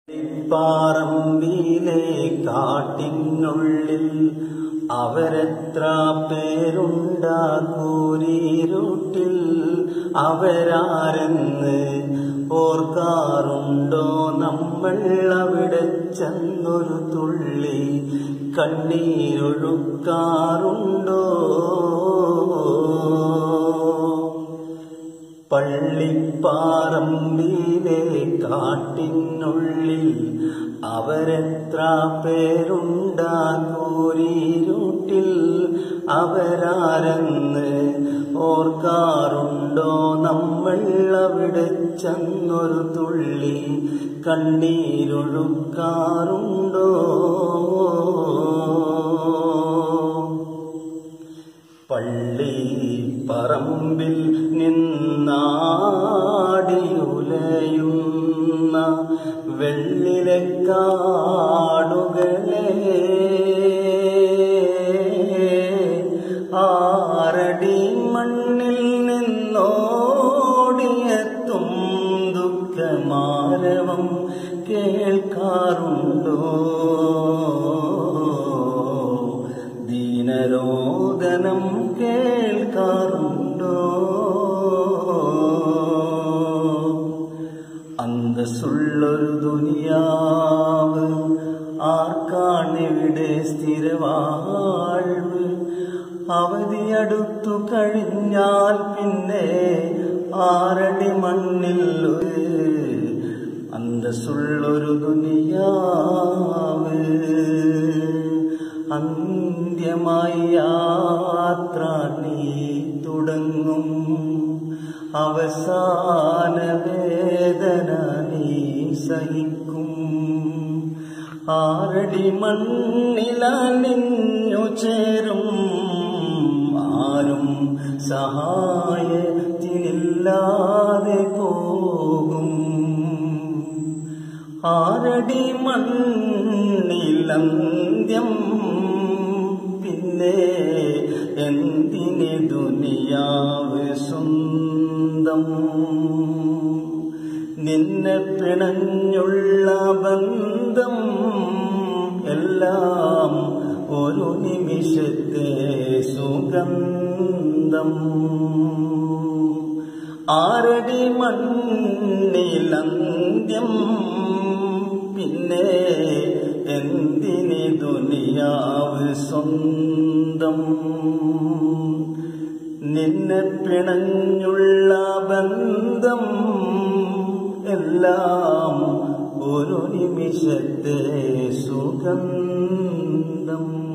പാറമ്പിലെ കാട്ടിനുള്ളിൽ അവരെത്ര പേരുണ്ടാക്കൂരിരുട്ടിൽ അവരാരെന്ന് ഓർക്കാറുണ്ടോ നമ്മൾ അവിടെ ചെന്നൊരു തുള്ളി കണ്ണീരൊഴുക്കാറുണ്ടോ പള്ളിപ്പാറമ്പിലെ കാട്ടിനുള്ളിൽ അവരെത്ര പേരുണ്ടാക്കൂരിരുട്ടിൽ അവരാരെന്ന് ഓർക്കാറുണ്ടോ നമ്മൾ അവിടെ ചെന്നൊരു തുള്ളി കണ്ണീരൊഴുക്കാറുണ്ടോ പള്ളി പറമ്പിൽ നിന്നാടിയുലയുന്ന വെള്ളിലെ കാടുകളെ ആറടി മണ്ണിൽ നിന്നോടിയെത്തും ദുഃഖമാരവം കേൾക്കാറുണ്ടോ ദീനരോദനം കേൾക്കാറുണ്ടോ അന്തസ്സുള്ളൊരു ദുനിയാവ് ആർക്കാണിവിടെ സ്ഥിരവാഴ്വ് അവധിയടുത്തു കഴിഞ്ഞാൽ പിന്നെ ആറടി മണ്ണിൽ ഒരു അന്തസ്സുള്ളൊരു ദുനിയാവ് അന്ത്യമായി യാത്ര നീ തുടങ്ങും അവസാന വേദന നീ സഹിക്കും ആറടി മണ്ണിലണിഞ്ഞു ചേരും ആരും സഹായത്തിനില്ലാതെ പോകും ആരടി മണ്ണിലന്ത്യം പിന്നെ എന്തിന് ദുനിയാവ് സ്വന്തം നിന്നെ പിണഞ്ഞുള്ള ബന്ധം എല്ലാം ഒരു നിമിഷത്തെ സുഗന്ധം ആരടി മണ്ണിലന്ത്യം പിന്നെ എന്തിന് ദുനിയാവ് സ്വന്തം നിന്നെ പിണഞ്ഞുള്ള ബന്ധം എല്ലാം ഒരു നിമിഷത്തെ സുഗന്ധം